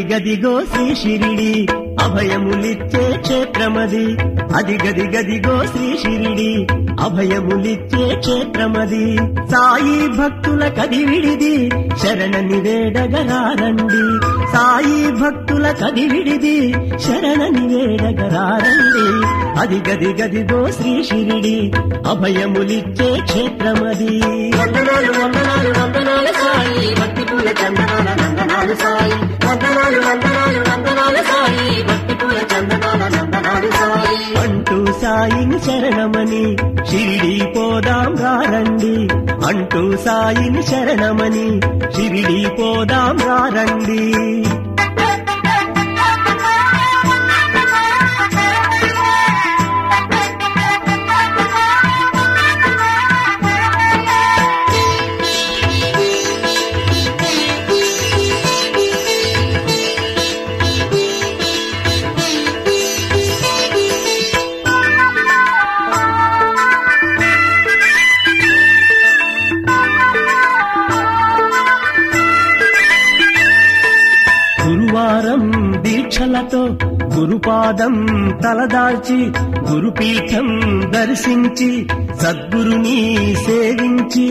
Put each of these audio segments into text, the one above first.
గదిగదిగో శ్రీ షిరిడి అభయములిచ్చే క్షేత్రమది అది గది గదిగో శ్రీ షిరిడి అభయములిచ్చే క్షేత్రమది సాయి భక్తుల కదివిడిది శరణని వేడగరారండి సాయి భక్తుల కదివిడిది శరణని వేడగరారండి అది గది గదిగో శ్రీ షిరిడి అభయములిచ్చే క్షేత్రమది వందనాలు వందనాలు వందనాలు సాయి భక్తి పూల చందనాల నందనాలు సాయి వందనాలు వందనాలు వందనాలు సాయి భక్తి పూల చందనాల నందనాలు సాయి అంటూ సాయిని శరణమని షిరిడి పోదాం రారండి అంటూ సాయిని శరణమని షిరిడి పోదాం రారండి గురువారం దీక్షలతో గురుపాదం తలదాల్చి గురుపీఠం దర్శించి సద్గురుని సేవించి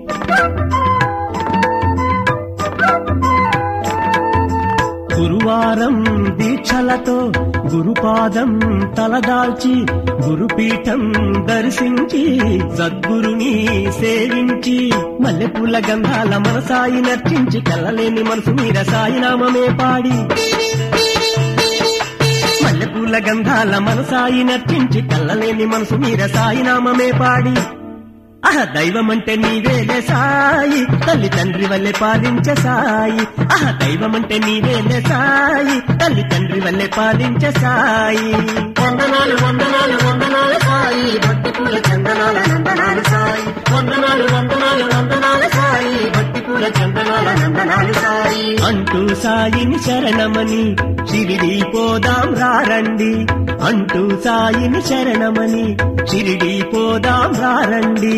గురువారం దీక్షలతో గురుపాదం తలదాల్చి గురుపీఠం దర్శించి సద్గురుని సేవించి మల్లెపూల గంధాల మనసాయి నర్చించి కళ్ళలేని మనసు మీద సాయి నామమే పాడి మల్లెపూల గంధాల మనసాయి నర్చించి కళ్ళలేని మనసు మీద సాయి నామమే పాడి ఆహ దైవమంటే నీవేలే సాయి తల్లి తండ్రి వల్లే పాలించే సాయి ఆహ దైవమంటే నీవేలే సాయి తల్లి తండ్రి వల్లే పాలించే సాయి వందనాలు వందనాలు వందనాలు సాయి భక్తి పూల చందనాల నందనాలు సాయి వందనాలు వందనాలు వందనాలు సాయి భక్తి పూల చందనాల నందనాలు సాయి అంటూ సాయిని శరణమని షిరిడి పోదాం రారండి అంటూ సాయిని శరణమని షిరిడి పోదాం రారండి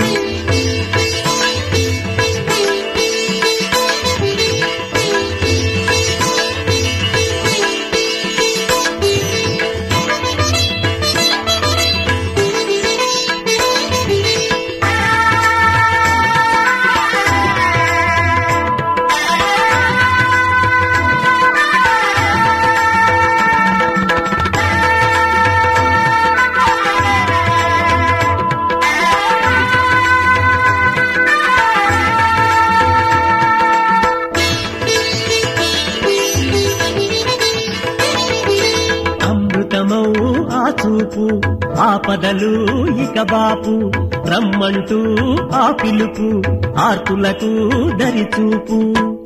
అమృతమౌ ఆ చూపు ఆపదలు ఇక బాపు రమ్మంటూ ఆ పిలుపు ఆర్తులకు దరిచూపు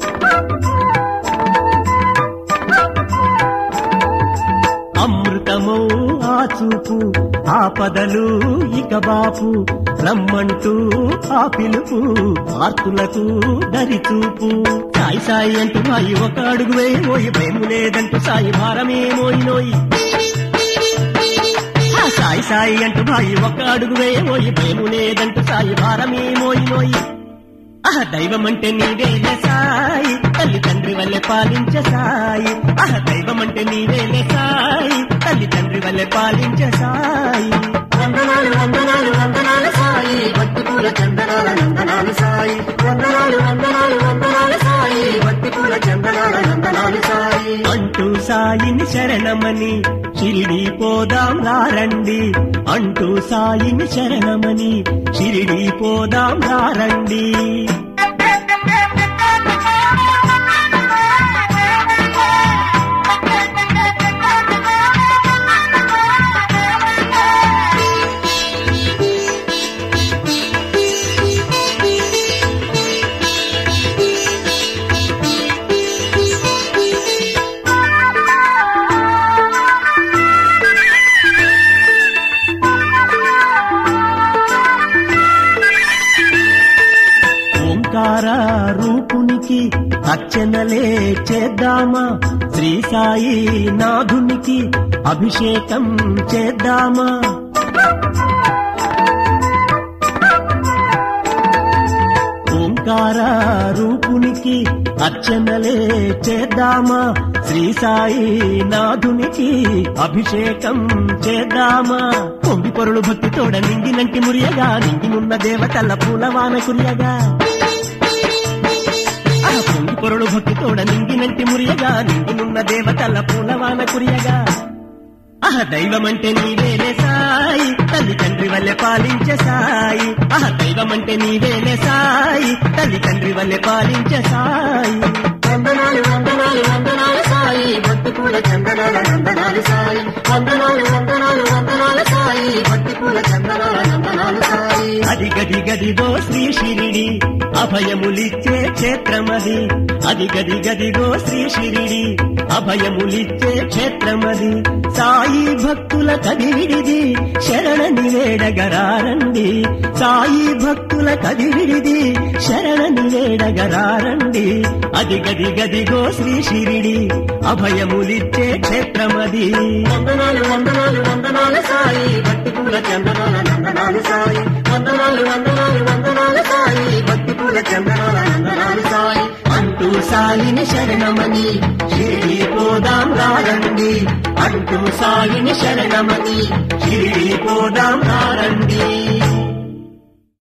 అమృతమౌ ఆ చూపు ఆపదలు ఇక బాపు రమ్మంటూ ఆ పిలుపు ఆర్తులకు దరిచూపు సాయి సాయి అంటూ మాయి ఒక అడుగు వేయమోయి భయము లేదంటూ సాయి భారమే మోయినోయి ఆ సాయి సాయి అంటూ మాయి ఒక అడుగు వేయమోయి భయము లేదంటూ సాయి భారమే మోయినోయి ఆహ దైవం అంటే నీవేలే సాయి తల్లి తండ్రి వల్లే పాలించే సాయి ఆహ దైవం అంటే నీవేలే సాయి తల్లి తండ్రి వల్లే పాలించే సాయి వందనాలు వందనాలు వందనాలు సాయి భక్తి పూల చందనాల నందనాలు సాయి వందనాలు వందనాలు వందనాలు సాయి భక్తి పూల చందనాల నందనాలు సాయి అంటూ సాయిని శరణమని షిరిడి పోదాం రారండి అంటూ సాయిని శరణమని షిరిడి పోదాం రారండి ఓంకార రూపునికి అర్చనలే చేద్దామా శ్రీ సాయి నాథునికి అభిషేకం చేద్దామా ఓంకార రూపునికి అర్చనలే చేద్దామా శ్రీ సాయి నాథునికి అభిషేకం చేద్దామా పొంగి పొరులు భక్తితోడ నింగినంటి మురియగా నింగినున్న దేవతల పూలవాన కురియగా ఆ పొంగి పొరులు భక్తితోడ నింగినంటి మురియగా నింగినున్న దేవతల పూలవాన కురియగా ఆహ దైవమంటే నీవేలే సాయి తల్లి తండ్రి వల్లే పాలించే సాయి ఆహ దైవమంటే నీవేలే సాయి తల్లి తండ్రి వల్లే పాలించే సాయి వందనాలు వందనాలు వందనాలు సాయి భక్తి పూల చందనాల నందనాలు సాయి వందనాలు వందనాలు వందనాలు సాయి భక్తి పూల చందనాల నందనాలు సాయి అది గది గదిగో శ్రీ షిరిడి అభయములిచ్చే క్షేత్రమది అది గది గదిగో శ్రీ షిరిడి అభయములిచ్చే క్షేత్రమది సాయి భక్తుల కదివిడిది శరణని వేడగరారండి సాయి భక్తుల కదివిడిది శరణని వేడగరారండి అది గది గదిగో శ్రీ షిరిడి అభయములిచ్చే క్షేత్రమది వందనాలు వందనాలు వందనాలు సాయి భక్తి పూల చందనాల నందనాలు సాయి వందనాలు వందనాలు వందనాలు సాయి భక్తి పూల చందనాల నందనాలు సాయి అంటూ సాయిని శరణమని షిరిడి పోదాం రారండి అంటూ సాయిని శరణమని షిరిడి పోదాం రారండి